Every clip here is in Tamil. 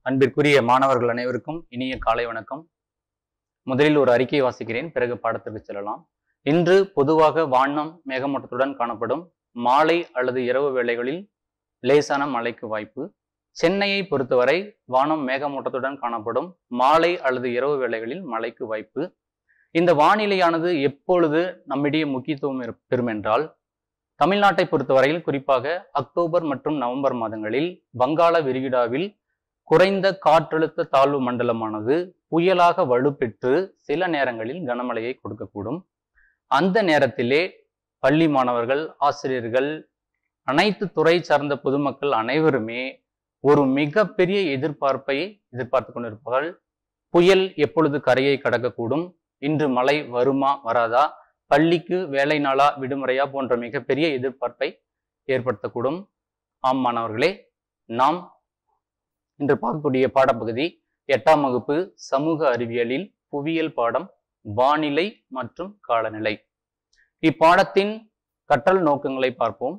அன்பிற்குரிய மாணவர்கள் அனைவருக்கும் இனிய காலை வணக்கம் முதலில் ஒரு அறிக்கை வாசிக்கிறேன் பிறகு பாடத்திற்கு செல்லலாம் இன்று பொதுவாக வானம் மேகமூட்டத்துடன் காணப்படும் மாலை அல்லது இரவு வேளைகளில் லேசான மழைக்கு வாய்ப்பு சென்னையை பொறுத்தவரை வானம் மேகமூட்டத்துடன் காணப்படும் மாலை அல்லது இரவு வேளைகளில் மழைக்கு வாய்ப்பு இந்த வானிலையானது எப்பொழுது நம்மிடையே முக்கியத்துவம் இரு- பெறும் என்றால் தமிழ்நாட்டை பொறுத்தவரையில் குறிப்பாக அக்டோபர் மற்றும் நவம்பர் மாதங்களில் வங்காள விரிகுடாவில் குறைந்த காற்றழுத்த தாழ்வு மண்டலமானது புயலாக வலுப்பெற்று சில நேரங்களில் கனமழையை கொடுக்கக்கூடும் அந்த நேரத்திலே பள்ளி மாணவர்கள் ஆசிரியர்கள் அனைத்து துறை சார்ந்த பொதுமக்கள் அனைவருமே ஒரு மிகப்பெரிய எதிர்பார்ப்பை எதிர்பார்த்து கொண்டிருப்பார்கள் புயல் எப்பொழுது கரையை கடக்கக்கூடும் இன்று மழை வருமா வராதா பள்ளிக்கு வேலை நாளா விடுமுறையா போன்ற மிகப்பெரிய எதிர்பார்ப்பை ஏற்படுத்தக்கூடும் ஆம் மாணவர்களே நாம் இன்று பார்க்கக்கூடிய பாடப்பகுதி எட்டாம் வகுப்பு சமூக அறிவியலில் புவியியல் பாடம் வானிலை மற்றும் காலநிலை இப்பாடத்தின் கற்றல் நோக்கங்களை பார்ப்போம்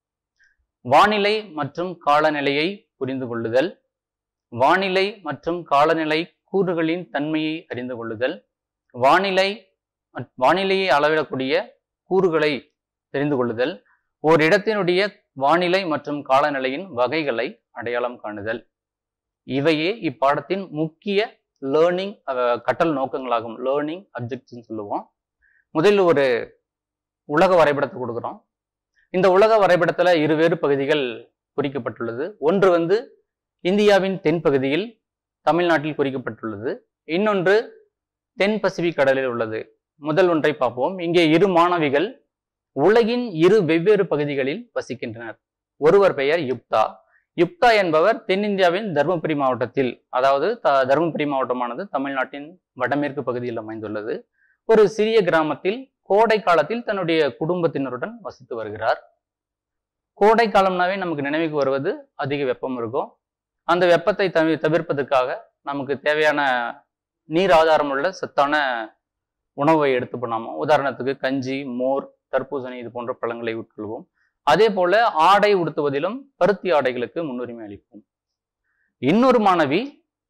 வானிலை மற்றும் காலநிலையை புரிந்து கொள்ளுதல் வானிலை மற்றும் காலநிலை கூறுகளின் தன்மையை அறிந்து கொள்ளுதல் வானிலை மற்- வானிலையை அளவிடக்கூடிய கூறுகளை தெரிந்து கொள்ளுதல் ஓர் இடத்தினுடைய வானிலை மற்றும் காலநிலையின் வகைகளை அடையாளம் காணுதல் இவையே இப்பாடத்தின் முக்கிய லேர்னிங் கற்றல் நோக்கங்களாகும் லேர்னிங் அப்ஜெக்ட்ஸ் சொல்லுவோம் முதலில் ஒரு உலக வரைபடத்தை கொடுக்குறோம் இந்த உலக வரைபடத்துல இருவேறு பகுதிகள் குறிக்கப்பட்டுள்ளது ஒன்று வந்து இந்தியாவின் தென் பகுதியில் தமிழ்நாட்டில் குறிக்கப்பட்டுள்ளது இன்னொன்று தென் பசிபிக் கடலில் உள்ளது முதல் ஒன்றை பார்ப்போம் இங்கே இரு மாணவிகள் உலகின் இரு வெவ்வேறு பகுதிகளில் வசிக்கின்றனர் ஒருவர் பெயர் யுக்தா யுக்தா என்பவர் தென்னிந்தியாவின் தருமபுரி மாவட்டத்தில் அதாவது த- தருமபுரி மாவட்டமானது தமிழ்நாட்டின் வடமேற்கு பகுதியில் அமைந்துள்ளது ஒரு சிறிய கிராமத்தில் கோடை காலத்தில் தன்னுடைய குடும்பத்தினருடன் வசித்து வருகிறார் கோடை காலம்னாவே நமக்கு நினைவுக்கு வருவது அதிக வெப்பம் இருக்கும் அந்த வெப்பத்தை தவி தவிர்ப்பதற்காக நமக்கு தேவையான நீர் ஆதாரம் உள்ள சத்தான உணவை எடுத்து பண்ணாமோ உதாரணத்துக்கு கஞ்சி மோர் தர்பூசணி இது போன்ற பழங்களை உட்கொள்வோம் அதே போல ஆடை உடுத்துவதிலும் பருத்தி ஆடைகளுக்கு முன்னுரிமை அளிப்போம் இன்னொரு மாணவி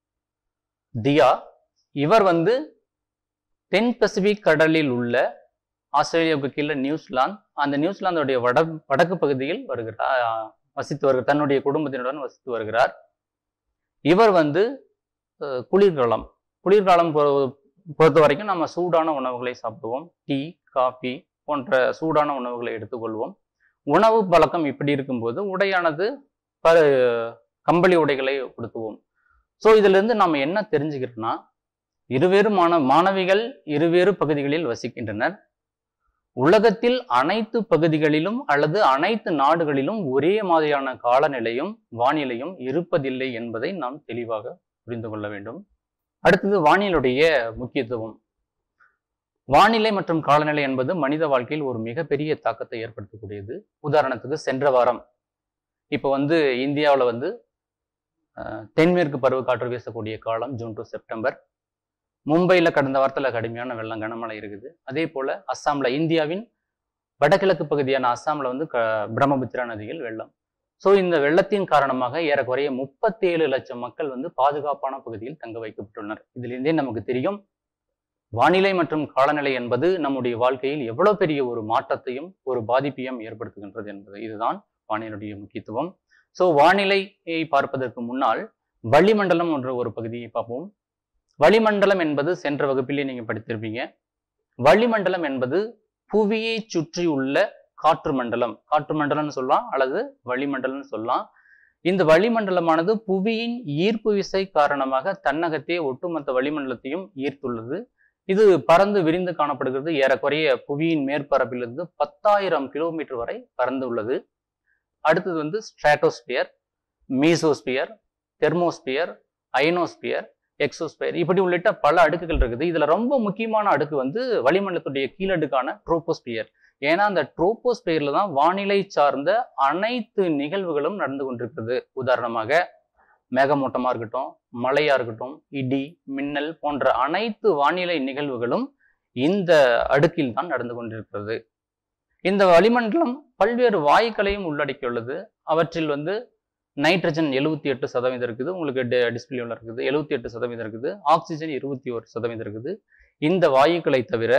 தியா இவர் வந்து தென் பசிபிக் கடலில் உள்ள ஆஸ்திரேலியாவுக்கு கீழே நியூசிலாந்து அந்த நியூசிலாந்துடைய வட வடக்கு பகுதியில் வருகிறார் வசித்து வருகிறார் தன்னுடைய குடும்பத்தினருடன் வசித்து வருகிறார் இவர் வந்து அஹ், குளிர்காலம் குளிர்காலம் பொ- பொறுத்த வரைக்கும் நம்ம சூடான உணவுகளை சாப்பிடுவோம் டீ காஃபி போன்ற சூடான உணவுகளை எடுத்துக்கொள்வோம் உணவு பழக்கம் இப்படி இருக்கும்போது உடையானது ப கம்பளி உடைகளை உடுத்துவோம் ஸோ இதுல இருந்து நம்ம என்ன தெரிஞ்சுக்கிறோம்னா இருவேறு மாண மாணவிகள் இருவேறு பகுதிகளில் வசிக்கின்றனர் உலகத்தில் அனைத்து பகுதிகளிலும் அல்லது அனைத்து நாடுகளிலும் ஒரே மாதிரியான காலநிலையும் வானிலையும் இருப்பதில்லை என்பதை நாம் தெளிவாக புரிந்து கொள்ள வேண்டும் அடுத்தது வானிலையுடைய முக்கியத்துவம் வானிலை மற்றும் காலநிலை என்பது மனித வாழ்க்கையில் ஒரு மிகப்பெரிய தாக்கத்தை ஏற்படுத்தக்கூடியது உதாரணத்துக்கு சென்ற வாரம் இப்போ வந்து இந்தியாவில் வந்து அஹ், தென்மேற்கு பருவக்காற்று வீசக்கூடிய காலம் ஜூன் டு செப்டம்பர் மும்பையில் கடந்த வாரத்தில் கடுமையான வெள்ளம் கனமழை இருக்குது அதே போல் அஸ்ஸாமில் இந்தியாவின் வடகிழக்கு பகுதியான அஸ்ஸாமில் வந்து க பிரம்மபுத்திரா நதியில் வெள்ளம் ஸோ இந்த வெள்ளத்தின் காரணமாக ஏறக்குறைய முப்பத்தேழு லட்சம் மக்கள் வந்து பாதுகாப்பான பகுதியில் தங்க வைக்கப்பட்டுள்ளனர் இதிலிருந்தே நமக்கு தெரியும் வானிலை மற்றும் காலநிலை என்பது நம்முடைய வாழ்க்கையில் எவ்வளவு பெரிய ஒரு மாற்றத்தையும் ஒரு பாதிப்பையும் ஏற்படுத்துகின்றது என்பது இதுதான் வானிலையுடைய முக்கியத்துவம் ஸோ வானிலையை பார்ப்பதற்கு முன்னால் வளிமண்டலம் என்ற ஒரு பகுதியை பார்ப்போம் வளிமண்டலம் என்பது சென்ற வகுப்பிலே நீங்க படித்திருப்பீங்க வளிமண்டலம் என்பது புவியை சுற்றி உள்ள காற்று மண்டலம் காற்று மண்டலம்னு சொல்லலாம் அல்லது வளிமண்டலம்னு சொல்லலாம் இந்த வளிமண்டலமானது புவியின் ஈர்ப்பு விசை காரணமாக தன்னகத்தே ஒட்டுமொத்த வளிமண்டலத்தையும் ஈர்த்துள்ளது இது பறந்து விரிந்து காணப்படுகிறது ஏறக்குறைய புவியின் மேற்பரப்பிலிருந்து பத்தாயிரம் கிலோமீட்டர் வரை பறந்து உள்ளது அடுத்தது வந்து stratosphere mesosphere thermosphere ionosphere exosphere இப்படி உள்ளிட்ட பல அடுக்குகள் இருக்குது இதுல ரொம்ப முக்கியமான அடுக்கு வந்து வளிமண்டலத்துடைய கீழடுக்கான ட்ரோபோஸ்பியர் ஏன்னா அந்த ட்ரோபோஸ்பியர்ல தான் வானிலை சார்ந்த அனைத்து நிகழ்வுகளும் நடந்து கொண்டிருக்கிறது உதாரணமாக மேகமூட்டமா இருக்கட்டும் மழையா இருக்கட்டும் இடி மின்னல் போன்ற அனைத்து வானிலை நிகழ்வுகளும் இந்த அடுக்கில் தான் நடந்து கொண்டிருக்கிறது இந்த வளிமண்டலம் பல்வேறு வாயுக்களையும் உள்ளடக்கியுள்ளது அவற்றில் வந்து நைட்ரஜன் எழுபத்தி எட்டு சதவீதம் இருக்குது உங்களுக்கு டிஸ்பிளேவில் இருக்குது எழுபத்தி எட்டு சதவீதம் இருக்குது ஆக்சிஜன் இருபத்தி ஒரு சதவீதம் இருக்குது இந்த வாயுக்களை தவிர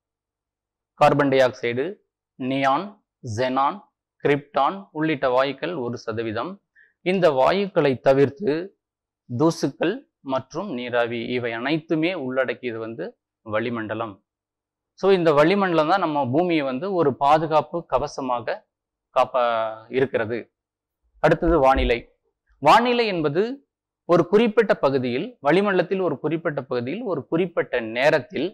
carbon dioxide neon xenon krypton உள்ளிட்ட வாயுக்கள் ஒரு சதவீதம் இந்த வாயுக்களை தவிர்த்து தூசுக்கள் மற்றும் நீராவி இவை அனைத்துமே உள்ளடக்கியது வந்து வளிமண்டலம் ஸோ இந்த வளிமண்டலம் தான் நம்ம பூமியை வந்து ஒரு பாதுகாப்பு கவசமாக காப்ப இருக்கிறது அடுத்தது வானிலை வானிலை என்பது ஒரு குறிப்பிட்ட பகுதியில் வளிமண்டலத்தில் ஒரு குறிப்பிட்ட பகுதியில் ஒரு குறிப்பிட்ட நேரத்தில்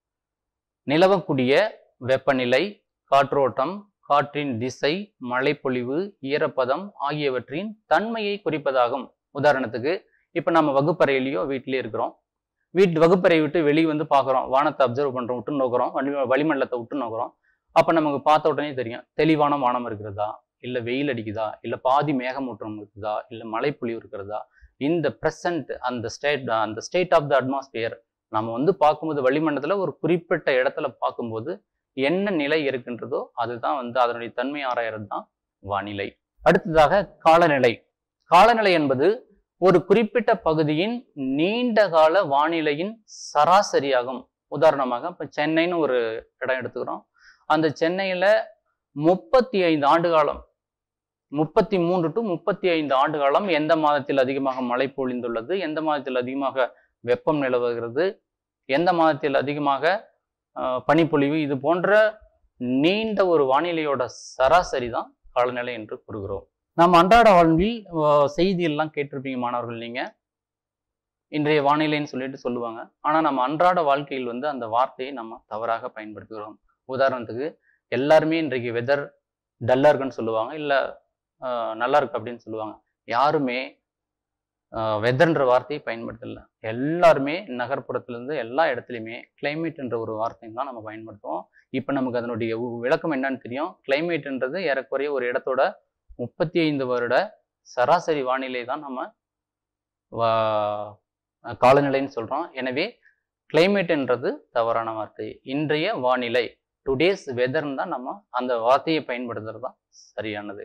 நிலவக்கூடிய வெப்பநிலை காற்றோட்டம் காற்றின் திசை மழைப்பொழிவு ஈரப்பதம் ஆகியவற்றின் தன்மையை குறிப்பதாகும் உதாரணத்துக்கு இப்போ நம்ம வகுப்பறையிலையோ வீட்டிலேயே இருக்கிறோம் வீட்டு வகுப்பறை விட்டு வெளியே வந்து பார்க்குறோம் வானத்தை அப்சர்வ் பண்ணுறோம் விட்டு நோக்கிறோம் வளி வளிமண்டலத்தை விட்டு நோக்கிறோம் அப்போ நமக்கு பார்த்த உடனே தெரியும் தெளிவான வானம் இருக்கிறதா இல்லை வெயில் அடிக்குதா இல்லை பாதி மேகமூட்டம் இருக்குதா இல்லை மழைப்பொழிவு இருக்கிறதா இந்த ப்ரெசன்ட் அந்த ஸ்டேட் அந்த ஸ்டேட் ஆஃப் த அட்மாஸ்பியர் நம்ம வந்து பார்க்கும்போது வளிமண்டலத்தில் ஒரு குறிப்பிட்ட இடத்துல பார்க்கும்போது என்ன நிலை இருக்கின்றதோ அதுதான் வந்து அதனுடைய தன்மை ஆராயறது தான் வானிலை அடுத்ததாக காலநிலை காலநிலை என்பது ஒரு குறிப்பிட்ட பகுதியின் நீண்ட கால வானிலையின் சராசரியாகும் உதாரணமாக இப்போ சென்னைன்னு ஒரு இடம் எடுத்துக்கிறோம் அந்த சென்னையில் முப்பத்தி ஐந்து ஆண்டு காலம் முப்பத்தி மூன்று டு முப்பத்தி ஐந்து ஆண்டு காலம் எந்த மாதத்தில் அதிகமாக மழை பொழிந்துள்ளது எந்த மாதத்தில் அதிகமாக வெப்பம் நிலவுகிறது எந்த மாதத்தில் அதிகமாக அஹ், பனிப்பொழிவு இது போன்ற நீண்ட ஒரு வானிலையோட சராசரி தான் காலநிலை என்று கூறுகிறோம் நாம் அன்றாட வாழ்வில் அஹ், செய்தியெல்லாம் கேட்டிருப்பீங்க மாணவர்கள் நீங்க இன்றைய வானிலைன்னு சொல்லிட்டு சொல்லுவாங்க ஆனா நம்ம அன்றாட வாழ்க்கையில் வந்து அந்த வார்த்தையை நம்ம தவறாக பயன்படுத்துகிறோம் உதாரணத்துக்கு எல்லாருமே இன்றைக்கு வெதர் டல்லா இருக்குன்னு சொல்லுவாங்க இல்ல அஹ், நல்லா இருக்கு அப்படின்னு சொல்லுவாங்க யாருமே வெதர்ன்ற வார்த்தையை பயன்படுத்தல எல்லாருமே நகர்ப்புறத்துலேருந்து எல்லா இடத்துலையுமே climate என்ற ஒரு வார்த்தையை தான் நம்ம பயன்படுத்துவோம் இப்போ நமக்கு அதனுடைய வு- விளக்கம் என்னன்னு தெரியும் கிளைமேட்ன்றது ஏறக்குறைய ஒரு இடத்தோட முப்பத்தி ஐந்து வருட சராசரி வானிலை தான் நம்ம வா- காலநிலைன்னு சொல்றோம் எனவே கிளைமேட்ன்றது தவறான வார்த்தை இன்றைய வானிலை டுடேஸ் வெதர்னு தான் நம்ம அந்த வார்த்தையை பயன்படுத்துறது தான் சரியானது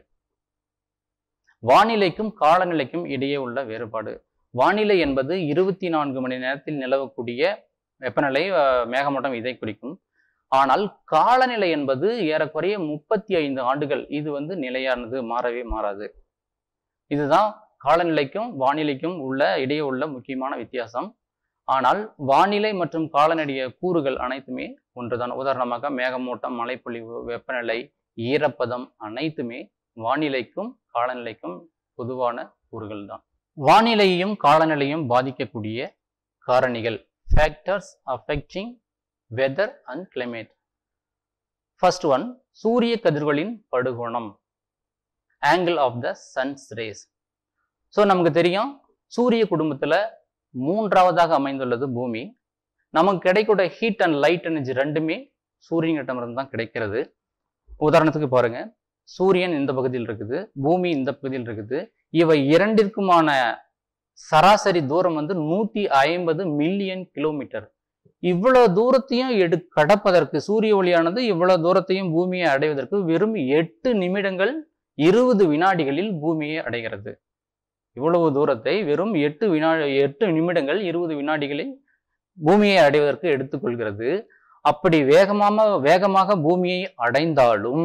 வானிலைக்கும் காலநிலைக்கும் இடையே உள்ள வேறுபாடு வானிலை என்பது இருபத்தி நான்கு மணி நேரத்தில் நிலவக்கூடிய வெப்பநிலை அஹ், மேகமூட்டம் இதை குறிக்கும் ஆனால் காலநிலை என்பது ஏறக்குறைய முப்பத்தி ஐந்து ஆண்டுகள் இது வந்து நிலையானது மாறவே மாறாது இதுதான் காலநிலைக்கும் வானிலைக்கும் உள்ள இடையே உள்ள முக்கியமான வித்தியாசம் ஆனால் வானிலை மற்றும் காலநிலைய கூறுகள் அனைத்துமே ஒன்றுதான் உதாரணமாக மேகமூட்டம் மழைப்பொழிவு வெப்பநிலை ஈரப்பதம் அனைத்துமே வானிலைக்கும் காலநிலைக்கும் பொதுவான கூறுகள் தான் வானிலையையும் காலநிலையும் பாதிக்கக்கூடிய காரணிகள் factors affecting weather and climate first one சூரிய கதிர்களின் படுகோணம் angle of the sun's rays so நமக்கு தெரியும் சூரிய குடும்பத்தில் மூன்றாவதாக அமைந்துள்ளது பூமி நமக்கு கிடைக்கூட ஹீட் அண்ட் லைட் எனர்ஜி ரெண்டுமே சூரியனிடமிருந்து தான் கிடைக்கிறது உதாரணத்துக்கு பாருங்க சூரியன் இந்த பகுதியில் இருக்குது பூமி இந்த பகுதியில் இருக்குது இவை இரண்டிற்குமான சராசரி தூரம் வந்து நூத்தி ஐம்பது மில்லியன் கிலோமீட்டர் இவ்வளவு தூரத்தையும் எடு கடப்பதற்கு சூரிய ஒளியானது இவ்வளவு தூரத்தையும் பூமியை அடைவதற்கு வெறும் எட்டு நிமிடங்கள் இருபது வினாடிகளில் பூமியை அடைகிறது இவ்வளவு தூரத்தை வெறும் எட்டு வினா எட்டு நிமிடங்கள் இருபது வினாடிகளில் பூமியை அடைவதற்கு எடுத்துக்கொள்கிறது அப்படி வேகமாக வேகமாக பூமியை அடைந்தாலும்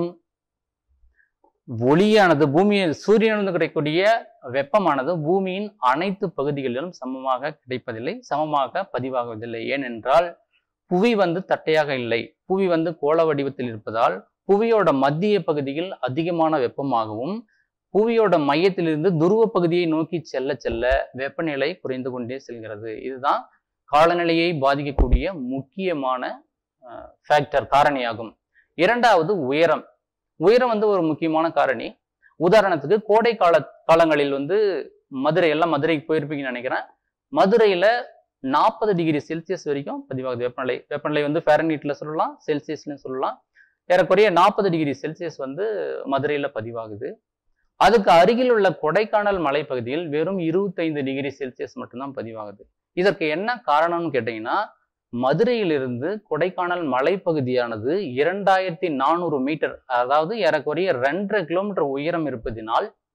ஒளியானது பூமியில் சூரியனிலிருந்து கிடைக்கக்கூடிய வெப்பமானது பூமியின் அனைத்து பகுதிகளிலும் சமமாக கிடைப்பதில்லை சமமாக பதிவாகுவதில்லை ஏனென்றால் புவி வந்து தட்டையாக இல்லை புவி வந்து கோள வடிவத்தில் இருப்பதால் புவியோட மத்திய பகுதியில் அதிகமான வெப்பமாகவும் புவியோட மையத்திலிருந்து துருவ பகுதியை நோக்கி செல்ல செல்ல வெப்பநிலை குறைந்து கொண்டே செல்கிறது இதுதான் காலநிலையை பாதிக்கக்கூடிய முக்கியமான ஃபேக்டர் காரணியாகும் இரண்டாவது உயரம் உயரம் வந்து ஒரு முக்கியமான காரணி உதாரணத்துக்கு கோடை கால காலங்களில் வந்து மதுரை எல்லாம் மதுரைக்கு போயிருப்பீங்கன்னு நினைக்கிறேன் மதுரையில நாற்பது டிகிரி செல்சியஸ் வரைக்கும் பதிவாகுது வெப்பநிலை வெப்பநிலை வந்து ஃபேரன்ஹீட்ல சொல்லலாம் செல்சியஸ்லயும் சொல்லலாம் ஏறக்குறைய நாற்பது டிகிரி செல்சியஸ் வந்து மதுரையில பதிவாகுது அதுக்கு அருகில் உள்ள கொடைக்கானல் மலைப்பகுதியில் வெறும் இருபத்தைந்து டிகிரி செல்சியஸ் மட்டும்தான் பதிவாகுது இதற்கு என்ன காரணம்னு கேட்டீங்கன்னா மதுரையிலிருந்து கொடைக்கானல் மலைப்பகுதியானது இரண்டாயிரத்தி நானூறு மீட்டர் அதாவது ஏறக்குறைய ரெண்டரை கிலோமீட்டர் உயரம் இருப்பதினால்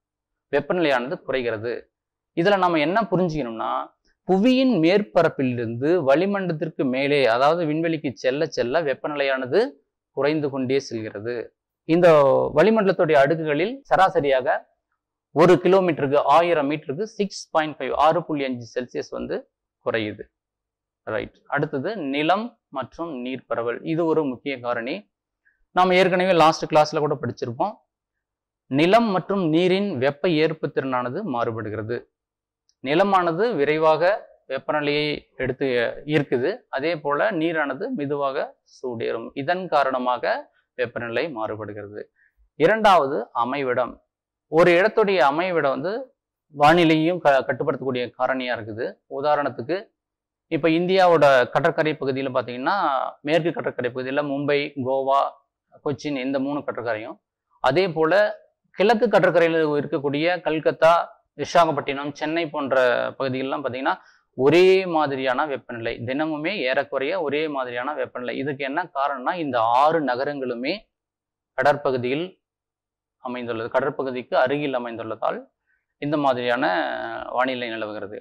வெப்பநிலையானது குறைகிறது இதுல நம்ம என்ன புரிஞ்சுக்கணும்னா புவியின் மேற்பரப்பிலிருந்து வளிமண்டலத்திற்கு மேலே அதாவது விண்வெளிக்கு செல்ல செல்ல வெப்பநிலையானது குறைந்து கொண்டே செல்கிறது இந்த வளிமண்டலத்துடைய அடுக்குகளில் சராசரியாக ஒரு கிலோமீட்டருக்கு ஆயிரம் மீட்டருக்கு சிக்ஸ் பாயிண்ட் ஃபைவ் ஆறு புள்ளி அஞ்சு செல்சியஸ் வந்து குறையுது ரைட் அடுத்தது நிலம் மற்றும் நீர் பரவல் இது ஒரு முக்கிய காரணி நாம் ஏற்கனவே லாஸ்ட் கிளாஸ்ல கூட படிச்சிருப்போம் நிலம் மற்றும் நீரின் வெப்ப ஏற்பு திறனானது மாறுபடுகிறது நிலமானது விரைவாக வெப்பநிலையை எடுத்து ஈர்க்குது அதே போல நீரானது மெதுவாக சூடேறும் இதன் காரணமாக வெப்பநிலை மாறுபடுகிறது இரண்டாவது அமைவிடம் ஒரு இடத்துடைய அமைவிடம் வந்து வானிலையும் க கட்டுப்படுத்தக்கூடிய காரணியா இருக்குது உதாரணத்துக்கு இப்போ இந்தியாவோட கடற்கரை பகுதியில் பார்த்தீங்கன்னா மேற்கு கடற்கரை பகுதியில் மும்பை கோவா கொச்சின் இந்த மூணு கடற்கரையும் அதே போல கிழக்கு கடற்கரையில் இருக்கக்கூடிய கல்கத்தா விசாகப்பட்டினம் சென்னை போன்ற பகுதிகளெலாம் பார்த்தீங்கன்னா ஒரே மாதிரியான வெப்பநிலை தினமுமே ஏறக்குறைய ஒரே மாதிரியான வெப்பநிலை இதுக்கு என்ன காரணம்னா இந்த ஆறு நகரங்களுமே கடற்பகுதியில் அமைந்துள்ளது கடற்பகுதிக்கு அருகில் அமைந்துள்ளதால் இந்த மாதிரியான வானிலை நிலவுகிறது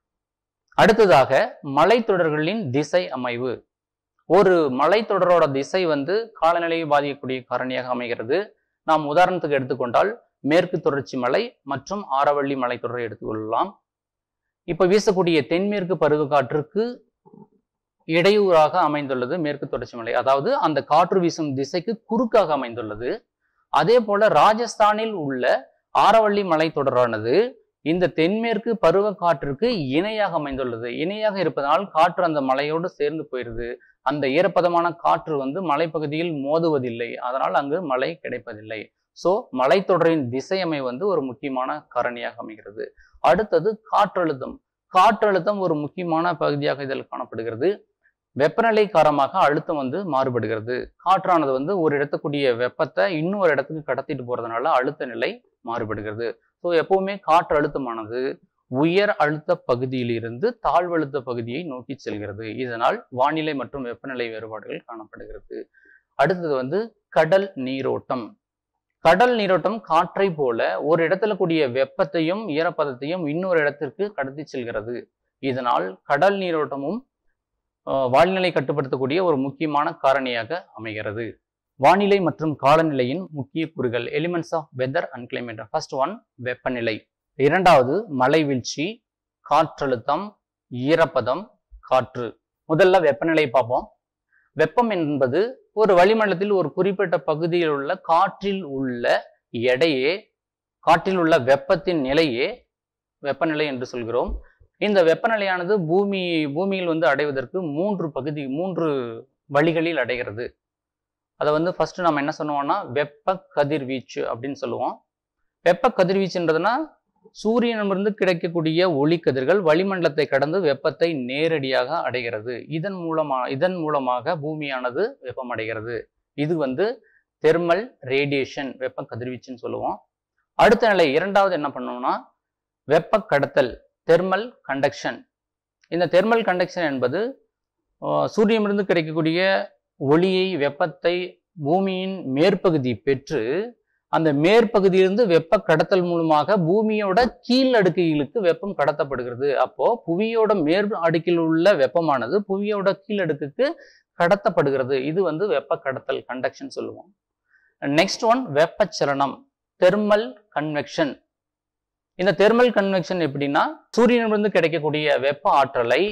அடுத்ததாக மலைத்தொடர்களின் திசை அமைவு ஒரு மலைத்தொடரோட திசை வந்து காலநிலையை பாதிக்கக்கூடிய காரணியாக அமைகிறது நாம் உதாரணத்துக்கு எடுத்துக்கொண்டால் மேற்கு தொடர்ச்சி மலை மற்றும் ஆரவள்ளி மலைத்தொடரை எடுத்துக்கொள்ளலாம் இப்ப வீசக்கூடிய தென்மேற்கு பருவக்காற்றுக்கு இடையூறாக அமைந்துள்ளது மேற்கு தொடர்ச்சி மலை அதாவது அந்த காற்று வீசும் திசைக்கு குறுக்காக அமைந்துள்ளது அதே போல ராஜஸ்தானில் உள்ள ஆரவள்ளி மலைத்தொடரானது இந்த தென்மேற்கு பருவக்காற்றுக்கு இணையாக அமைந்துள்ளது இணையாக இருப்பதனால் காற்று அந்த மலையோடு சேர்ந்து போயிருது அந்த ஈரப்பதமான காற்று வந்து மலைப்பகுதியில் மோதுவதில்லை அதனால் அங்கு மழை கிடைப்பதில்லை சோ மலைத்தொடரின் திசையமை வந்து ஒரு முக்கியமான காரணியாக அமைகிறது அடுத்தது காற்றழுத்தம் காற்றழுத்தம் ஒரு முக்கியமான பகுதியாக இதில் காணப்படுகிறது வெப்பநிலை காரணமாக அழுத்தம் வந்து மாறுபடுகிறது காற்றானது வந்து ஒரு இடத்துக்குரிய வெப்பத்தை இன்னொரு இடத்துக்கு கடத்திட்டு போறதுனால அழுத்த நிலை மாறுபடுகிறது ஸோ எப்பவுமே காற்று அழுத்தமானது உயர் அழுத்த பகுதியிலிருந்து தாழ்வழுத்த பகுதியை நோக்கி செல்கிறது இதனால் வானிலை மற்றும் வெப்பநிலை வேறுபாடுகள் காணப்படுகிறது அடுத்தது வந்து கடல் நீரோட்டம் கடல் நீரோட்டம் காற்றை போல ஒரு இடத்துல கூடிய வெப்பத்தையும் ஈரப்பதத்தையும் இன்னொரு இடத்திற்கு கடத்தி செல்கிறது இதனால் கடல் நீரோட்டமும் வானிலை கட்டுப்படுத்தக்கூடிய ஒரு முக்கியமான காரணியாக அமைகிறது வானிலை மற்றும் காலநிலையின் முக்கிய கூறுகள் elements of weather and climate first one வெப்பநிலை இரண்டாவது மழை வீழ்ச்சி காற்றழுத்தம் ஈரப்பதம் காற்று முதல்ல வெப்பநிலை பார்ப்போம் வெப்பம் என்பது ஒரு வளிமண்டலத்தில் ஒரு குறிப்பிட்ட பகுதியில் உள்ள காற்றில் உள்ள எடையே காற்றில் உள்ள வெப்பத்தின் நிலையே வெப்பநிலை என்று சொல்கிறோம் இந்த வெப்பநிலையானது பூமி பூமியில் வந்து அடைவதற்கு மூன்று பகுதி மூன்று வழிகளில் அடைகிறது அதை வந்து ஃபர்ஸ்ட் நம்ம என்ன சொல்லுவோம்னா வெப்ப கதிர்வீச்சு அப்படின்னு சொல்லுவோம் வெப்ப கதிர்வீச்சுன்றதுன்னா சூரியனிடமிருந்து கிடைக்கக்கூடிய ஒளிக்கதிர்கள் வளிமண்டலத்தை கடந்து வெப்பத்தை நேரடியாக அடைகிறது இதன் மூலமா இதன் மூலமாக பூமியானது வெப்பம் அடைகிறது இது வந்து தெர்மல் ரேடியேஷன் வெப்ப கதிர்வீச்சுன்னு சொல்லுவோம் அடுத்த நிலை இரண்டாவது என்ன பண்ணோம்னா வெப்ப கடத்தல் தெர்மல் கண்டக்ஷன் இந்த தெர்மல் கண்டக்ஷன் என்பது சூரியனிலிருந்து கிடைக்கக்கூடிய ஒளியை வெப்பத்தை பூமியின் மேற்பகுதி பெற்று அந்த மேற்பகுதியிலிருந்து வெப்ப கடத்தல் மூலமாக பூமியோட கீழ் அடுக்குகளுக்கு வெப்பம் கடத்தப்படுகிறது அப்போ புவியோட மேற் அடுக்கில் உள்ள வெப்பமானது புவியோட கீழ் அடுக்குக்கு கடத்தப்படுகிறது இது வந்து வெப்ப கடத்தல் கண்டக்ஷன் சொல்லுவோம் நெக்ஸ்ட் ஒன் வெப்பச்சலனம் தெர்மல் கன்வெக்ஷன் இந்த தெர்மல் கன்வெக்ஷன் எப்படின்னா சூரியனிலிருந்து கிடைக்கக்கூடிய வெப்ப ஆற்றலை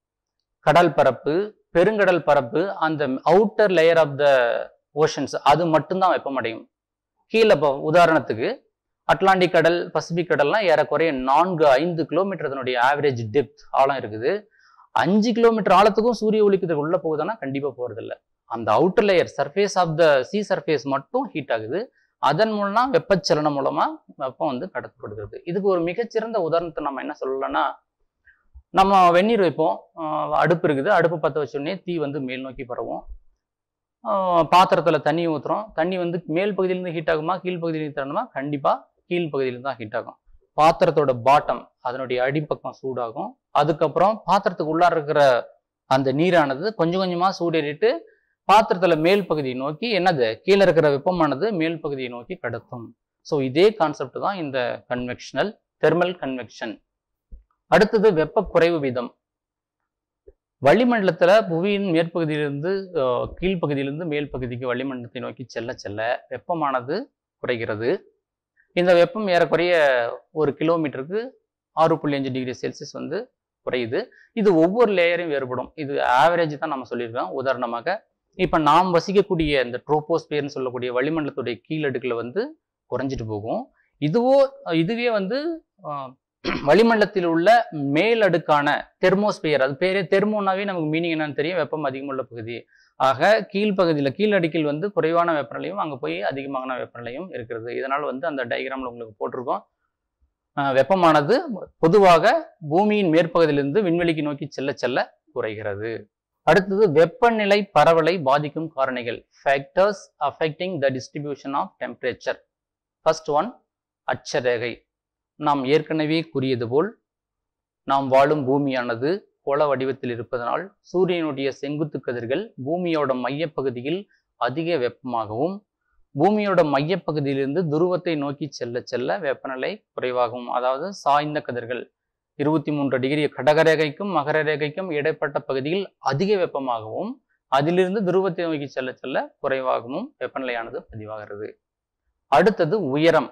கடல் பரப்பு பெருங்கடல் பரப்பு அந்த outer layer of the oceans அது மட்டும்தான் வெப்பமடையும் கீழே இப்போ உதாரணத்துக்கு அட்லாண்டிக் கடல் பசிபிக் கடல்லாம் ஏறக்குறைய நான்கு ஐந்து கிலோமீட்டர் அதனுடைய ஆவரேஜ் டெப்த் ஆழம் இருக்குது அஞ்சு கிலோமீட்டர் ஆழத்துக்கும் சூரிய ஒளிக்கு உள்ள போகுதுன்னா கண்டிப்பா போறதில்ல அந்த outer layer surface of the sea surface மட்டும் ஹீட் ஆகுது அதன் மூலமா வெப்பச்சலனம் மூலமா வெப்பம் வந்து கடத்தப்படுகிறது இதுக்கு ஒரு மிகச்சிறந்த உதாரணத்தை நம்ம என்ன சொல்லலாம்னா நம்ம வெந்நீர் வைப்போம் அடுப்பு இருக்குது அடுப்பு பற்ற வச்சோடனே தீ வந்து மேல் நோக்கி பரவும் பாத்திரத்துல தண்ணி ஊற்றுறோம் தண்ணி வந்து மேல் பகுதியிலேருந்து ஹீட் ஆகுமா கீழ் பகுதியிலேருந்து தரணுமா கண்டிப்பா கீழ் பகுதியிலேருந்து தான் ஹீட் ஆகும் பாத்திரத்தோட பாட்டம் அதனுடைய அடிப்பக்கம் சூடாகும் அதுக்கப்புறம் பாத்திரத்துக்கு உள்ளார இருக்கிற அந்த நீரானது கொஞ்சம் கொஞ்சமா சூடேறிட்டு பாத்திரத்துல மேல் பகுதியை நோக்கி என்னது கீழே இருக்கிற வெப்பமானது மேல் பகுதியை நோக்கி கடத்தும் ஸோ இதே கான்செப்ட் தான் இந்த கன்வெக்ஷனல் தெர்மல் கன்வெக்ஷன் அடுத்தது வெப்ப குறைவு வீதம் வளிமண்டலத்துல புவியின் மேற்பகுதியிலிருந்து அஹ், கீழ்ப்பகுதியிலிருந்து மேல் பகுதிக்கு வளிமண்டலத்தை நோக்கி செல்ல செல்ல வெப்பமானது குறைகிறது இந்த வெப்பம் ஏறக்குறைய ஒரு கிலோமீட்டருக்கு ஆறு புள்ளி அஞ்சு டிகிரி செல்சியஸ் வந்து குறையுது இது ஒவ்வொரு லேயரையும் வேறுபடும் இது ஆவரேஜ் தான் நம்ம சொல்லியிருக்கோம் உதாரணமாக இப்போ நாம் வசிக்கக்கூடிய இந்த ட்ரோபோஸ்பியர்னு சொல்லக்கூடிய வளிமண்டலத்துடைய கீழடுக்கில் வந்து குறைஞ்சிட்டு போகும் இதுவோ இதுவே வந்து ஆஹ், வளிமண்டலத்தில் உள்ள மேலடுக்கான தெர்மோஸ்பியர் அது பேரே தெர்மோனாவே நமக்கு மீனிங் என்னன்னு தெரியும் வெப்பம் அதிகமுள்ள பகுதி ஆக கீழ்ப்பகுதியில் கீழடுக்கில் வந்து குறைவான வெப்பநிலையும் அங்கே போய் அதிகமான வெப்பநிலையும் இருக்கிறது இதனால் வந்து அந்த டயக்ராமில் உங்களுக்கு போட்டிருக்கோம் ஆஹ், வெப்பமானது பொதுவாக பூமியின் மேற்பகுதியிலிருந்து விண்வெளிக்கு நோக்கி செல்ல செல்ல குறைகிறது அடுத்தது வெப்பநிலை பரவலை பாதிக்கும் காரணிகள் factors affecting the distribution of temperature first one அட்சரேகை நாம் ஏற்கனவே கூறியது போல் நாம் வாழும் பூமியானது கோள வடிவத்தில் இருப்பதனால் சூரியனுடைய செங்குத்து கதிர்கள் பூமியோட மையப்பகுதியில் அதிக வெப்பமாகவும் பூமியோட மையப்பகுதியிலிருந்து துருவத்தை நோக்கி செல்ல செல்ல வெப்பநிலை குறைவாகும் அதாவது சாய்ந்த கதிர்கள் இருபத்தி மூன்று டிகிரி கடகரேகைக்கும் மகர ரேகைக்கும் இடைப்பட்ட பகுதியில் அதிக வெப்பமாகவும் அதிலிருந்து துருவத்தை நோக்கி செல்ல செல்ல குறைவாகவும் வெப்பநிலையானது பதிவாகிறது அடுத்தது உயரம்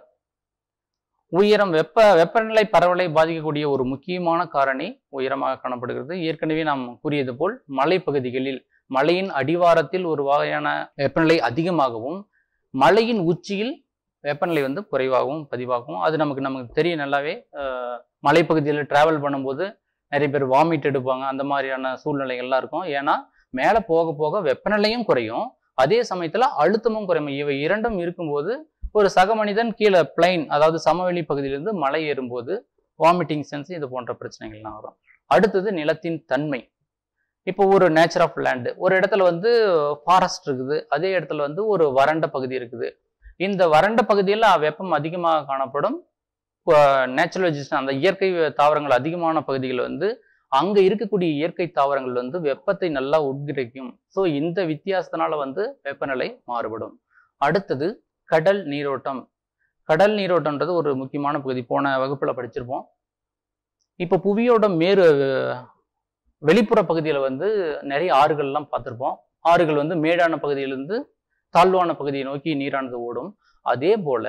உயரம் வெப்ப வெப்பநிலை பரவலை பாதிக்கக்கூடிய ஒரு முக்கியமான காரணி உயரமாக காணப்படுகிறது ஏற்கனவே நாம் கூறியது போல் மலைப்பகுதிகளில் மலையின் அடிவாரத்தில் ஒரு வகையான வெப்பநிலை அதிகமாகவும் மலையின் உச்சியில் வெப்பநிலை வந்து குறைவாகவும் பதிவாகும் அது நமக்கு நமக்கு தெரியும் நல்லாவே அஹ், மலைப்பகுதியில் டிராவல் பண்ணும்போது நிறைய பேர் வாமிட் எடுப்பாங்க அந்த மாதிரியான சூழ்நிலைகள்லாம் இருக்கும் ஏன்னா மேலே போக போக வெப்பநிலையும் குறையும் அதே சமயத்தில் அழுத்தமும் குறையும் இவை இரண்டும் இருக்கும்போது ஒரு சக மனிதன் கீழே பிளைன் அதாவது சமவெளி பகுதியிலிருந்து மலை ஏறும்போது வாமிட்டிங் சென்ஸ் இது போன்ற பிரச்சனைகள்லாம் வரும் அடுத்தது நிலத்தின் தன்மை இப்போ ஒரு நேச்சர் ஆஃப் லேண்டு ஒரு இடத்துல வந்து ஃபாரஸ்ட் இருக்குது அதே இடத்துல வந்து ஒரு வறண்ட பகுதி இருக்குது இந்த வறண்ட பகுதியில் வெப்பம் அதிகமாக காணப்படும் நேச்சுரல் வெஜிடேஷன் அந்த இயற்கை தாவரங்கள் அதிகமான பகுதிகள் வந்து அங்க இருக்கக்கூடிய இயற்கை தாவரங்கள் வந்து வெப்பத்தை நல்லா உட்கிரகிக்கும் ஸோ இந்த வித்தியாசத்தினால வந்து வெப்பநிலை மாறுபடும் அடுத்தது கடல் நீரோட்டம் கடல் நீரோட்டம்ன்றது ஒரு முக்கியமான பகுதி போன வகுப்புல படிச்சிருப்போம் இப்போ புவியோட மேறு வெளிப்புற பகுதியில வந்து நிறைய ஆறுகள்லாம் பார்த்துருப்போம் ஆறுகள் வந்து மேடான பகுதியிலிருந்து தாழ்வான பகுதியை நோக்கி நீரானது ஓடும் அதே போல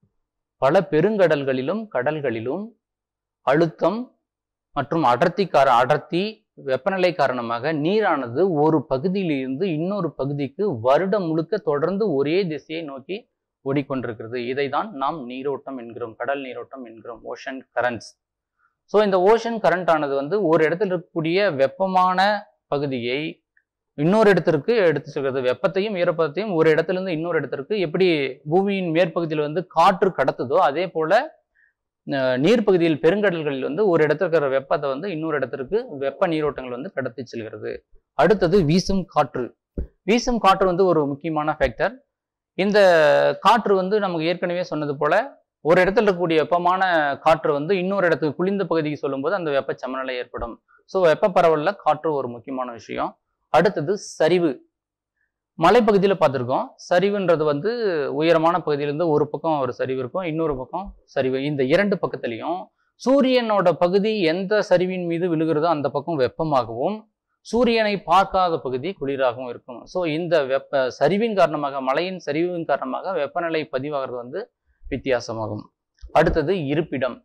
பல பெருங்கடல்களிலும் கடல்களிலும் அழுத்தம் மற்றும் அடர்த்தி கார அடர்த்தி வெப்பநிலை காரணமாக நீரானது ஒரு பகுதியிலிருந்து இன்னொரு பகுதிக்கு வருடம் முழுக்க தொடர்ந்து ஒரே திசையை நோக்கி ஓடிக்கொண்டிருக்கிறது இதை தான் நாம் நீரோட்டம் என்கிறோம் கடல் நீரோட்டம் என்கிறோம் ஓஷன் கரண்ட்ஸ் ஸோ இந்த ஓஷன் கரண்ட் ஆனது வந்து ஒரு இடத்துல இருக்கக்கூடிய வெப்பமான பகுதியை இன்னொரு இடத்திற்கு எடுத்து செல்கிறது வெப்பத்தையும் ஈரப்பதத்தையும் ஒரு இடத்துல இருந்து இன்னொரு இடத்திற்கு எப்படி பூமியின் மேற்பகுதியில் வந்து காற்று கடத்துதோ அதே போல அஹ், நீர்ப்பகுதியில் பெருங்கடல்களில் வந்து ஒரு இடத்துல இருக்கிற வெப்பத்தை வந்து இன்னொரு இடத்திற்கு வெப்ப நீரோட்டங்கள் வந்து கடத்தி செல்கிறது அடுத்தது வீசும் காற்று வீசும் காற்று வந்து ஒரு முக்கியமான ஃபேக்டர் இந்த காற்று வந்து நமக்கு ஏற்கனவே சொன்னது போல ஒரு இடத்துல இருக்கக்கூடிய வெப்பமான காற்று வந்து இன்னொரு இடத்துக்கு குளிர்ந்த பகுதிக்கு சொல்லும்போது அந்த வெப்ப சமநிலை ஏற்படும் ஸோ வெப்ப பரவல்ல காற்று ஒரு முக்கியமான விஷயம் அடுத்தது சரிவு மலைப்பகுதியில் பார்த்துருக்கோம் சரிவுன்றது வந்து உயரமான பகுதியிலேருந்து ஒரு பக்கம் ஒரு சரிவு இருக்கும் இன்னொரு பக்கம் சரிவு இந்த இரண்டு பக்கத்துலையும் சூரியனோட பகுதி எந்த சரிவின் மீது விழுகிறதோ அந்த பக்கம் வெப்பமாகவும் சூரியனை பார்க்காத பகுதி குளிராகவும் இருக்கும் ஸோ இந்த வெப்ப சரிவின் காரணமாக மழையின் சரிவின் காரணமாக வெப்பநிலை பதிவாகிறது வந்து வித்தியாசமாகும் அடுத்தது இருப்பிடம்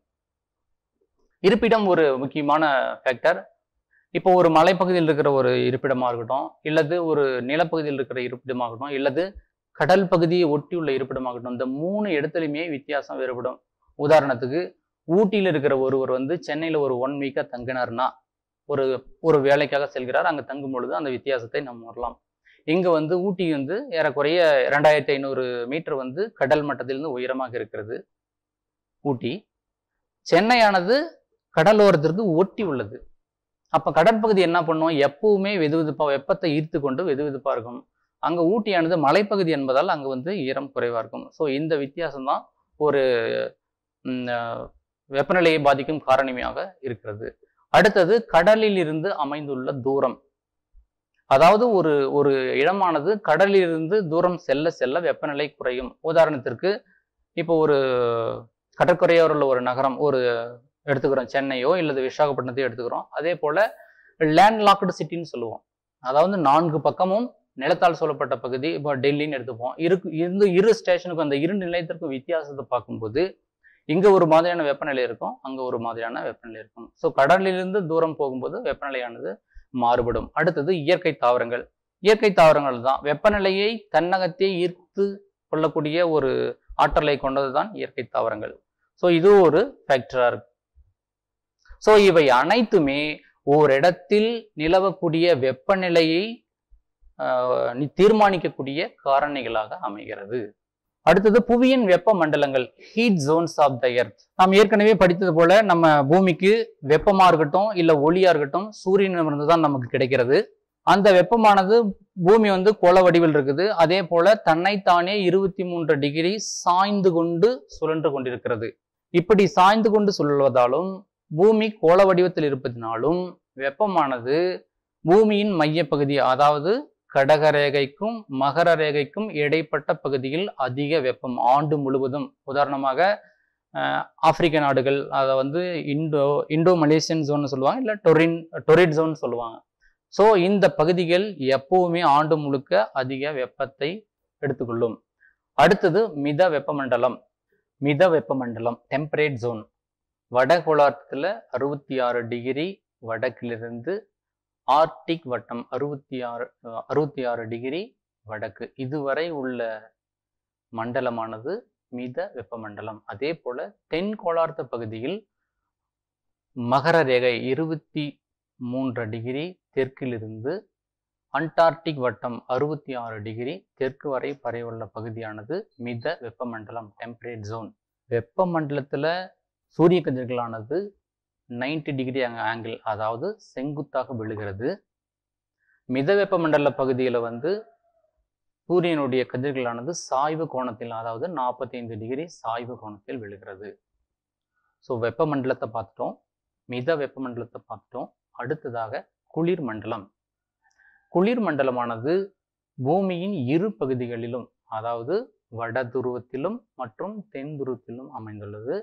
இருப்பிடம் ஒரு முக்கியமான ஃபேக்டர் இப்போ ஒரு மலைப்பகுதியில் இருக்கிற ஒரு இருப்பிடமா இருக்கட்டும் இல்லது ஒரு நிலப்பகுதியில் இருக்கிற இருப்பிடமாகட்டும் இல்லது கடல் பகுதியை ஒட்டியுள்ள இருப்பிடமாகட்டும் இந்த மூணு இடத்துலையுமே வித்தியாசம் வேறுபடும் உதாரணத்துக்கு ஊட்டியில் இருக்கிற ஒருவர் வந்து சென்னையில் ஒரு ஒன் வீக்காக தங்கினார்னா ஒரு ஒரு வேலைக்காக செல்கிறார் அங்கே தங்கும் பொழுது அந்த வித்தியாசத்தை நம்ம வரலாம் இங்கே வந்து ஊட்டி வந்து ஏறக்குறைய ரெண்டாயிரத்தி ஐநூறு மீட்டர் வந்து கடல் மட்டத்திலிருந்து உயரமாக இருக்கிறது ஊட்டி சென்னையானது கடலோரத்திற்கு ஒட்டி உள்ளது அப்போ கடற்பகுதி என்ன பண்ணும் எப்பவுமே வெதுவெதுப்பா வெப்பத்தை ஈர்த்து கொண்டு வெதுவெதுப்பா இருக்கும் அங்கே ஊட்டியானது மலைப்பகுதி என்பதால் அங்கே வந்து ஈரம் குறைவாக இருக்கும் ஸோ இந்த வித்தியாசம் தான் ஒரு ம், அஹ், வெப்பநிலையை பாதிக்கும் காரணியாக இருக்கிறது அடுத்தது கடலில் இருந்து அமைந்துள்ள தூரம் அதாவது ஒரு ஒரு இடமானது கடலிலிருந்து தூரம் செல்ல செல்ல வெப்பநிலை குறையும் உதாரணத்திற்கு இப்போ ஒரு கடற்கரையோர உள்ள ஒரு நகரம் ஒரு எடுத்துக்கிறோம் சென்னையோ இல்லது விசாகப்பட்டினத்தையோ எடுத்துக்கிறோம் அதே போல லேண்ட் லாக்டு சிட்டின்னு சொல்லுவோம் அதாவது நான்கு பக்கமும் நிலத்தால் சூழப்பட்ட பகுதி இப்போ டெல்லின்னு எடுத்துப்போம் இருக்கு இந்த இரு ஸ்டேஷனுக்கும் அந்த இரு நிலையத்திற்கும் வித்தியாசத்தை பார்க்கும்போது இங்க ஒரு மாதிரியான வெப்பநிலை இருக்கும் அங்க ஒரு மாதிரியான வெப்பநிலை இருக்கும் ஸோ கடலிலிருந்து தூரம் போகும்போது வெப்பநிலையானது மாறுபடும் அடுத்தது இயற்கை தாவரங்கள் இயற்கை தாவரங்கள் தான் வெப்பநிலையை தன்னகத்தே ஈர்த்து கொள்ளக்கூடிய ஒரு ஆற்றலை கொண்டது தான் இயற்கை தாவரங்கள் ஸோ இது ஒரு ஃபேக்டரா இருக்கு ஸோ இவை அனைத்துமே ஓரிடத்தில் நிலவக்கூடிய வெப்பநிலையை ஆஹ், நி- தீர்மானிக்கக்கூடிய காரணிகளாக அமைகிறது அடுத்தது புவியின் வெப்ப மண்டலங்கள் heat zones of the earth நாம் ஏற்கனவே படித்தது போல நம்ம பூமிக்கு வெப்பமா இருக்கட்டும் இல்ல ஒளியா இருக்கட்டும் சூரியனிடமிருந்து தான் நமக்கு கிடைக்கிறது அந்த வெப்பமானது பூமி வந்து கோள வடிவில் இருக்குது அதே போல தன்னைத்தானே இருபத்தி மூன்று டிகிரி சாய்ந்து கொண்டு சுழன்று கொண்டிருக்கிறது இப்படி சாய்ந்து கொண்டு சுழல்வதாலும் பூமி கோள வடிவத்தில் இருப்பதினாலும் வெப்பமானது பூமியின் மையப்பகுதி அதாவது கடக ரேகைக்கும் மகர ரேகைக்கும் இடைப்பட்ட பகுதியில் அதிக வெப்பம் ஆண்டு முழுவதும் உதாரணமாக அஹ், ஆப்பிரிக்க நாடுகள் அதை வந்து இண்டோ இண்டோ மலேசியன் ஜோன் சொல்லுவாங்க இல்லை டொரின் டொரிட் ஜோன் சொல்லுவாங்க ஸோ இந்த பகுதிகள் எப்பவுமே ஆண்டு முழுக்க அதிக வெப்பத்தை எடுத்துக்கொள்ளும் அடுத்தது மித வெப்பமண்டலம் மித வெப்பமண்டலம் டெம்பரேட் ஜோன் வடகோளாரத்தில் அறுபத்தி ஆறு டிகிரி வடக்கிலிருந்து ஆர்டிக் வட்டம் அறுபத்தி ஆறு அறுபத்தி ஆறு டிகிரி வடக்கு இதுவரை உள்ள மண்டலமானது மித வெப்பமண்டலம் அதே போல தென் கோளார்த்த பகுதியில் மகர ரேகை இருபத்தி மூன்று டிகிரி தெற்கிலிருந்து அண்டார்டிக் வட்டம் அறுபத்தி ஆறு டிகிரி தெற்கு வரை பரவியுள்ள பகுதியானது மித வெப்பமண்டலம் டெம்பரேட் ஜோன் வெப்பமண்டலத்துல சூரிய கதிர்களானது 90 டிகிரி ஆங்கிள் அதாவது செங்குத்தாக விழுகிறது மித வெப்பமண்டல பகுதியில் வந்து சூரியனுடைய கதிர்களானது சாய்வு கோணத்தில் அதாவது 45 டிகிரி சாய்வு கோணத்தில் விழுகிறது ஸோ வெப்பமண்டலத்தை பார்த்துட்டோம் மித வெப்பமண்டலத்தை பார்த்துட்டோம் அடுத்ததாக குளிர் மண்டலம் குளிர் மண்டலமானது பூமியின் இரு பகுதிகளிலும் அதாவது வட துருவத்திலும் மற்றும் தென் துருவத்திலும் அமைந்துள்ளது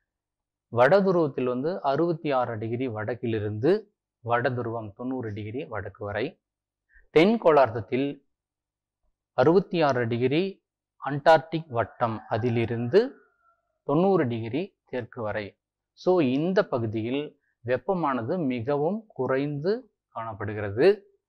வட துருவத்தில் வந்து அறுபத்தி ஆறு டிகிரி வடக்கிலிருந்து வட துருவம் தொண்ணூறு டிகிரி வடக்கு வரை தென் கோளார்த்தத்தில் அறுபத்தி ஆறு டிகிரி அண்டார்டிக் வட்டம் அதிலிருந்து தொண்ணூறு டிகிரி தெற்கு வரை ஸோ இந்த பகுதியில் வெப்பமானது மிகவும் குறைந்து காணப்படுகிறது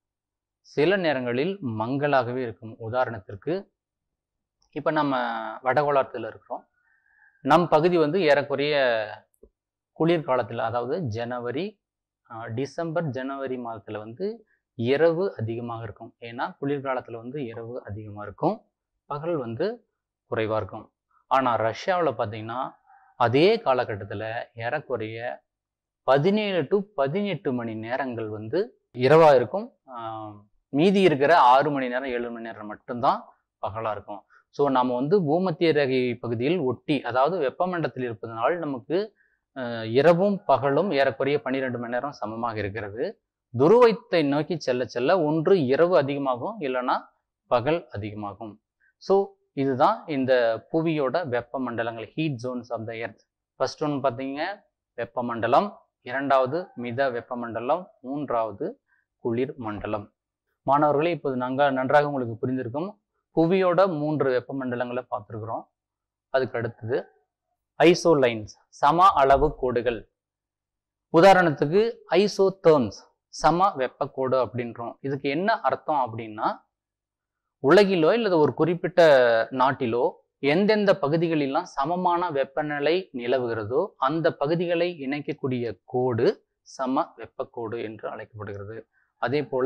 சில நேரங்களில் மங்கலாகவே இருக்கும் உதாரணத்திற்கு இப்போ நம்ம வடகோளாரத்தில் இருக்கிறோம் நம் பகுதி வந்து ஏறக்குறைய குளிர்காலத்தில் அதாவது ஜனவரி ஆஹ், டிசம்பர் ஜனவரி மாதத்தில் வந்து இரவு அதிகமாக இருக்கும் ஏன்னா குளிர்காலத்தில் வந்து இரவு அதிகமாக இருக்கும் பகல் வந்து குறைவாக இருக்கும் ஆனால் ரஷ்யாவில் பார்த்தீங்கன்னா அதே காலகட்டத்தில் ஏறக்குறைய பதினேழு டு பதினெட்டு மணி நேரங்கள் வந்து இரவாக இருக்கும் ஆஹ், மீதி இருக்கிற ஆறு மணி நேரம் ஏழு மணி நேரம் மட்டும்தான் பகலாக இருக்கும் ஸோ நம்ம வந்து பூமத்திய ரேகை பகுதியில் ஒட்டி அதாவது வெப்பமண்டலத்தில் இருப்பதனால் நமக்கு அஹ், இரவும் பகலும் ஏறக்குறைய பன்னிரெண்டு மணி நேரம் சமமாக இருக்கிறது துருவத்தை நோக்கி செல்ல செல்ல ஒன்று இரவு அதிகமாகும் இல்லைன்னா பகல் அதிகமாகும் ஸோ இதுதான் இந்த புவியோட வெப்பமண்டலங்கள் heat zones of the earth first one பார்த்தீங்க வெப்பமண்டலம் இரண்டாவது மித வெப்பமண்டலம் மூன்றாவது குளிர் மண்டலம் மாணவர்களே இப்போது நங்க நன்றாக உங்களுக்கு புரிந்திருக்கும் புவியோட மூன்று வெப்பமண்டலங்களை பார்த்துருக்குறோம் அதுக்கு அடுத்தது ஐசோலைன்ஸ் சம அளவு கோடுகள் உதாரணத்துக்கு ஐசோதேர்ம்ஸ் சம வெப்பக்கோடு அப்படின்றோம் இதுக்கு என்ன அர்த்தம் அப்படின்னா உலகிலோ இல்லது ஒரு குறிப்பிட்ட நாட்டிலோ எந்தெந்த பகுதிகளெல்லாம் சமமான வெப்பநிலை நிலவுகிறதோ அந்த பகுதிகளை இணைக்கக்கூடிய கோடு சம வெப்பக்கோடு என்று அழைக்கப்படுகிறது அதே போல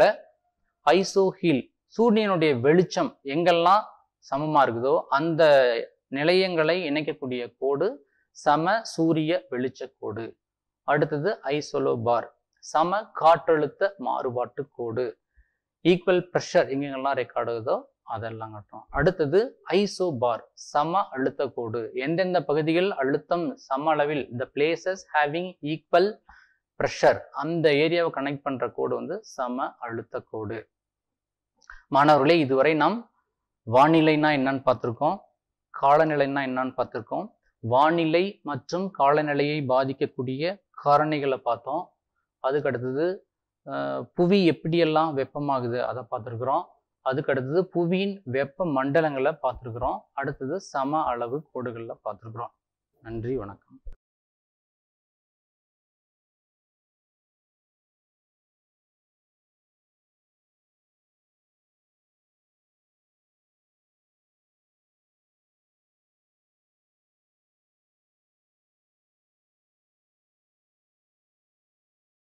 ஐசோஹீல் சூரியனுடைய வெளிச்சம் எங்கெல்லாம் சமமா இருக்குதோ அந்த நிலையங்களை இணைக்கக்கூடிய கோடு சம சூரிய வெளிச்சக்கோடு அடுத்தது ஐசோலோபார் சம காற்றழுத்த மாறுபாட்டு கோடு ஈக்குவல் ப்ரெஷர் எங்கெங்கெல்லாம் ரெக்கார்டு ஆகுதோ அதெல்லாம் காட்டும் அடுத்தது ஐசோபார் சம அழுத்த கோடு எந்தெந்த பகுதியில் அழுத்தம் சம அளவில் the places having equal pressure அந்த ஏரியாவை கனெக்ட் பண்ற கோடு வந்து சம அழுத்த கோடு மாணவர்களே இதுவரை நாம் வானிலைனா என்னன்னு பார்த்துருக்கோம் காலநிலைன்னா என்னன்னு பார்த்துருக்கோம் வானிலை மற்றும் காலநிலையை பாதிக்கக்கூடிய காரணிகளை பார்த்தோம் அதுக்கு அடுத்தது அஹ், புவி எப்படியெல்லாம் வெப்பமாகுது அதை பார்த்துருக்குறோம் அதுக்கு அடுத்தது புவியின் வெப்ப மண்டலங்களை பார்த்துருக்குறோம் அடுத்தது சம அளவு கோடுகளில் பார்த்துருக்குறோம் நன்றி வணக்கம்